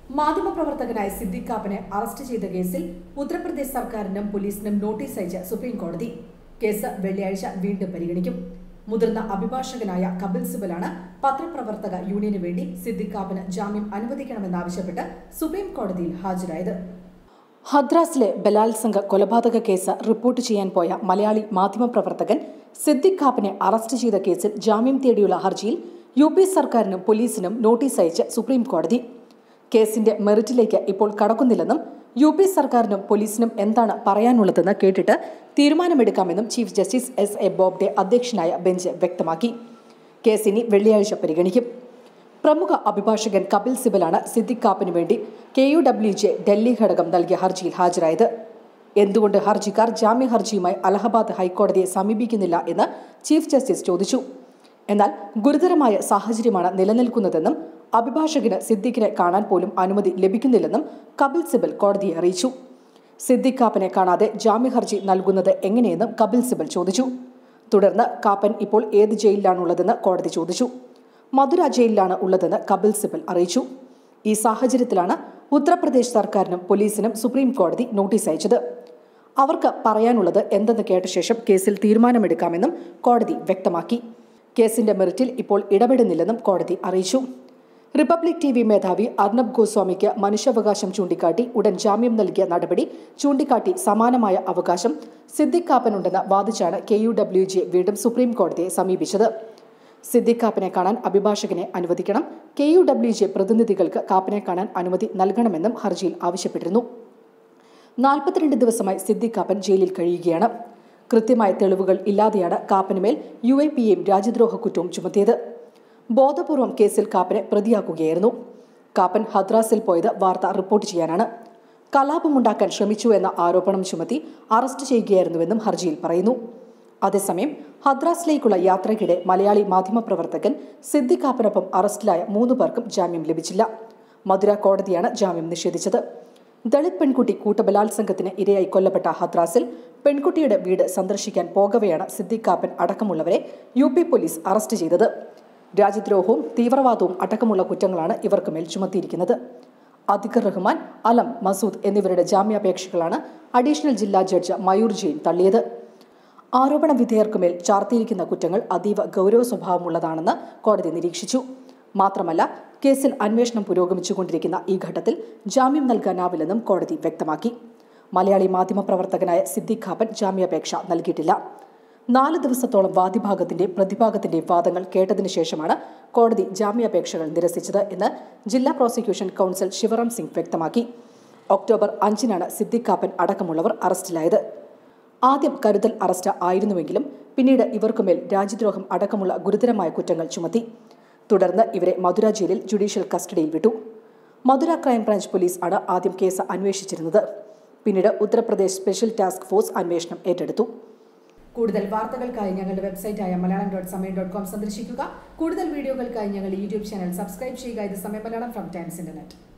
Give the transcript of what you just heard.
മാധ്യമപ്രവർത്തകനായ Siddique കാപ്പനെ arrest ചെയ്ത കേസിൽ ഉത്തർപ്രദേശ് സർക്കാരിനും പോലീസിനും നോട്ടീസ് അയച്ച സുപ്രീം കോടതി കേസ് വെള്ളിയാഴ്ച വീണ്ടും പരിഗണിക്കും മുതിർന്ന അഭിഭാഷകനായ കപിൽ സിബലാണ് പത്രപ്രവർത്തക യൂണിയന് വേണ്ടി സിദ്ദിഖ് കാപ്പന് ജാമ്യം അനുവദിക്കണമെന്നാവശ്യപ്പെട്ട് സുപ്രീം കോടതിയിൽ ഹാജരായത് ഹദ്രാസിലെ ബലാത്സംഗ കൊലപാതക കേസ് റിപ്പോർട്ട് ചെയ്യാൻ പോയ മലയാളി മാധ്യമപ്രവർത്തകൻ സിദ്ദിഖ് കാപ്പനെ അറസ്റ്റ് ചെയ്ത കേസിൽ ജാമ്യം തേടിയുള്ള ഹർജിയിൽ യു പി സർക്കാരിനും പോലീസിനും നോട്ടീസ് അയച്ച് സുപ്രീം കോടതി കേസിന്റെ മെറിറ്റിലേക്ക് ഇപ്പോൾ കടക്കുന്നില്ലെന്നും യു പി സർക്കാരിനും പോലീസിനും എന്താണ് പറയാനുള്ളതെന്ന് കേട്ടിട്ട് തീരുമാനമെടുക്കാമെന്നും chief justice S A Bobde അധ്യക്ഷനായ ബെഞ്ച് വ്യക്തമാക്കി കേസ് ഇനി വെള്ളിയാഴ്ച പരിഗണിക്കും പ്രമുഖ അഭിഭാഷകൻ കപിൽ സിബലാണ് സിദ്ദിഖ് കാപ്പിന് വേണ്ടി K U W J Delhi ഘടകം നൽകിയ ഹർജിയിൽ ഹാജരായത് എന്തുകൊണ്ട് ഹർജിക്കാർ ജാമ്യ ഹർജിയുമായി അലഹബാദ് ഹൈക്കോടതിയെ സമീപിക്കുന്നില്ല എന്ന് ചീഫ് ജസ്റ്റിസ് ചോദിച്ചു എന്നാൽ ഗുരുതരമായ സാഹചര്യമാണ് നിലനിൽക്കുന്നതെന്നും അഭിഭാഷകന് സിദ്ദിഖിനെ കാണാൻ പോലും അനുമതി ലഭിക്കുന്നില്ലെന്നും കപിൽ സിബൽ കോടതിയെ അറിയിച്ചു സിദ്ദിഖ് കാപ്പനെ കാണാതെ ജാമ്യ ഹർജി നൽകുന്നത് എങ്ങനെയെന്നും കപിൽ സിബൽ ചോദിച്ചു തുടർന്ന് കാപ്പൻ ഇപ്പോൾ ഏത് ജയിലിലാണുള്ളതെന്ന് കോടതി ചോദിച്ചു മധുര ജയിലിലാണ് ഉള്ളതെന്ന് കപിൽ സിബൽ അറിയിച്ചു ഈ സാഹചര്യത്തിലാണ് ഉത്തർപ്രദേശ് സർക്കാരിനും പോലീസിനും സുപ്രീം കോടതി നോട്ടീസ് അയച്ചത് അവർക്ക് പറയാനുള്ളത് എന്തെന്ന് കേട്ട ശേഷം കേസിൽ തീരുമാനമെടുക്കാമെന്നും കോടതി വ്യക്തമാക്കി കേസിന്റെ മെറിറ്റിൽ ഇപ്പോൾ ഇടപെടുന്നില്ലെന്നും കോടതി അറിയിച്ചു റിപ്പബ്ലിക് ടി വി മേധാവി അർണബ് ഗോസ്വാമിക്ക് മനുഷ്യാവകാശം ചൂണ്ടിക്കാട്ടി ഉടൻ ജാമ്യം നൽകിയ നടപടി ചൂണ്ടിക്കാട്ടി സമാനമായ അവകാശം സിദ്ദിഖ് കാപ്പനുണ്ടെന്ന് വാദിച്ചാണ് കെ യു ഡബ്ല്യു ജെ വീണ്ടും സുപ്രീം കോടതിയെ സമീപിച്ചത് സിദ്ദിഖ് കാപ്പനെ കാണാൻ അഭിഭാഷകനെ അനുവദിക്കണം കെ യു ഡബ്ല്യു ജെ പ്രതിനിധികൾക്ക് കാപ്പനെ കാണാൻ അനുമതി നൽകണമെന്നും ഹർജിയിൽ ആവശ്യപ്പെട്ടിരുന്നു നാൽപ്പത്തിരണ്ട് ദിവസമായി സിദ്ദിഖ് കാപ്പൻ ജയിലിൽ കഴിയുകയാണ് കൃത്യമായ തെളിവുകൾ ഇല്ലാതെയാണ് കാപ്പനുമേൽ യു എ പി എയും രാജ്യദ്രോഹ കുറ്റവും ചുമത്തിയത് ബോധപൂർവം കേസിൽ കാപ്പനെ പ്രതിയാക്കുകയായിരുന്നു കാപ്പൻ ഹദ്രാസിൽ പോയത് വാർത്ത റിപ്പോർട്ട് ചെയ്യാനാണ് കലാപമുണ്ടാക്കാൻ ശ്രമിച്ചു എന്ന ആരോപണം ചുമത്തി അറസ്റ്റ് ചെയ്യുകയായിരുന്നുവെന്നും ഹർജിയിൽ പറയുന്നു അതേസമയം ഹദ്രാസിലേക്കുള്ള യാത്രയ്ക്കിടെ മലയാളി മാധ്യമപ്രവർത്തകൻ സിദ്ദിഖ് കാപ്പനൊപ്പം അറസ്റ്റിലായ മൂന്ന് പേർക്കും ജാമ്യം ലഭിച്ചില്ല മധുര കോടതിയാണ് ജാമ്യം നിഷേധിച്ചത് ദളിത് പെൺകുട്ടി കൂട്ടബലാത്സംഗത്തിന് ഇരയായി കൊല്ലപ്പെട്ട ഹദ്രാസിൽ പെൺകുട്ടിയുടെ വീട് സന്ദർശിക്കാൻ പോകവെയാണ് സിദ്ദിഖ് കാപ്പൻ അടക്കമുള്ളവരെ യു പി പോലീസ് അറസ്റ്റ് ചെയ്തത് രാജ്യദ്രോഹവും തീവ്രവാദവും അടക്കമുള്ള കുറ്റങ്ങളാണ് ഇവർക്ക് മേൽ ചുമത്തിയിരിക്കുന്നത് അദിഖർ റഹ്മാൻ അലം മസൂദ് എന്നിവരുടെ ജാമ്യാപേക്ഷകളാണ് അഡീഷണൽ ജില്ലാ ജഡ്ജ് മയൂർ ജെയിൻ തള്ളിയത് ആരോപണ വിധേയർക്കുമേൽ ചാർത്തിയിരിക്കുന്ന കുറ്റങ്ങൾ അതീവ ഗൗരവ സ്വഭാവമുള്ളതാണെന്ന് കോടതി നിരീക്ഷിച്ചു മാത്രമല്ല കേസിൽ അന്വേഷണം പുരോഗമിച്ചുകൊണ്ടിരിക്കുന്ന ഈ ഘട്ടത്തിൽ ജാമ്യം നൽകാനാവില്ലെന്നും കോടതി വ്യക്തമാക്കി മലയാളി മാധ്യമപ്രവർത്തകനായ സിദ്ദിഖ് ഖാപ്പൻ ജാമ്യാപേക്ഷ നൽകിയിട്ടില്ല നാല് ദിവസത്തോളം വാദിഭാഗത്തിന്റെ പ്രതിഭാഗത്തിന്റെ വാദങ്ങൾ കേട്ടതിനു ശേഷമാണ് കോടതി ജാമ്യാപേക്ഷകൾ നിരസിച്ചത് എന്ന് ജില്ലാ പ്രോസിക്യൂഷൻ കൌൺസിൽ ശിവറാം സിംഗ് വ്യക്തമാക്കി ഒക്ടോബർ അഞ്ചിനാണ് സിദ്ദിഖ് കാപ്പൻ അടക്കമുള്ളവർ അറസ്റ്റിലായത് ആദ്യം കരുതൽ അറസ്റ്റ് ആയിരുന്നുവെങ്കിലും പിന്നീട് ഇവർക്കുമേൽ രാജ്യദ്രോഹം അടക്കമുള്ള ഗുരുതരമായ കുറ്റങ്ങൾ ചുമത്തി തുടർന്ന് ഇവരെ മധുര ജയിലിൽ ജുഡീഷ്യൽ കസ്റ്റഡിയിൽ വിട്ടു മധുര ക്രൈംബ്രാഞ്ച് പോലീസ് ആണ് ആദ്യം കേസ് അന്വേഷിച്ചിരുന്നത് പിന്നീട് ഉത്തർപ്രദേശ് സ്പെഷ്യൽ ടാസ്ക് ഫോഴ്സ് അന്വേഷണം ഏറ്റെടുത്തു കൂടുതൽ വാർത്തകൾക്കായി ഞങ്ങളുടെ വെബ്സൈറ്റായ Malayalam dot Samayam dot com സന്ദർശിക്കുക കൂടുതൽ വീഡിയോകൾക്കായി ഞങ്ങളുടെ യൂട്യൂബ് ചാനൽ സബ്സ്ക്രൈബ് ചെയ്യുക ഇത് സമയം മലയാളം ഫ്രം ടൈംസ് ഇന്റർനെറ്റ്